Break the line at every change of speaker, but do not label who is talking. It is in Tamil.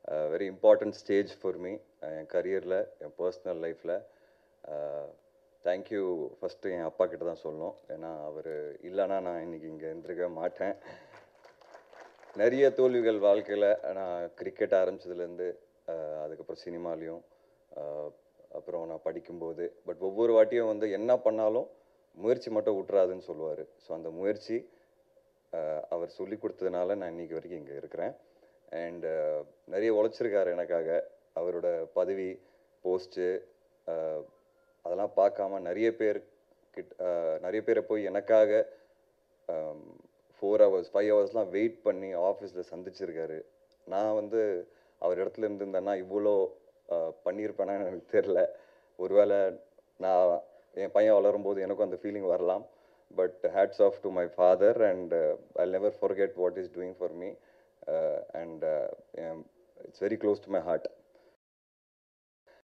very important stage for me என் கரியரில் என் பர்சனல் லைஃப்பில் தேங்க்யூ ஃபஸ்ட்டு என் அப்பா கிட்ட தான் சொல்லணும் ஏன்னா அவர் இல்லைன்னா நான் இன்னைக்கு இங்கே இருந்திருக்க மாட்டேன் நிறைய தோல்விகள் வாழ்க்கையில் நான் கிரிக்கெட் ஆரம்பிச்சதுலேருந்து அதுக்கப்புறம் சினிமாலேயும் அப்புறம் நான் படிக்கும்போது பட் ஒவ்வொரு வாட்டியும் வந்து என்ன பண்ணாலும் முயற்சி மட்டும் விட்றாதுன்னு சொல்லுவார் ஸோ அந்த முயற்சி அஹ், அவர் சொல்லி கொடுத்ததுனால நான் இன்னைக்கு வரைக்கும் இங்கே இருக்கிறேன் அண்ட் நிறைய உழைச்சிருக்காரு எனக்காக அவரோட பதவி போஸ்ட்டு அதெல்லாம் பார்க்காம நிறைய பேர் கிட்ட அஹ், நிறைய பேரை போய் எனக்காக ஃபோர் ஹவர்ஸ் ஃபைவ் ஹவர்ஸ்லாம் வெயிட் பண்ணி ஆஃபீஸில் சந்திச்சிருக்காரு நான் வந்து அவர் இடத்துல இருந்திருந்தேன்னா இவ்வளோ அஹ், பண்ணியிருப்பேனான்னு எனக்கு தெரில ஒருவேளை நான் என் பையன் வளரும்போது எனக்கும் அந்த ஃபீலிங் வரலாம் but hats off to my father and I never forget what is doing for me and it's very close to my heart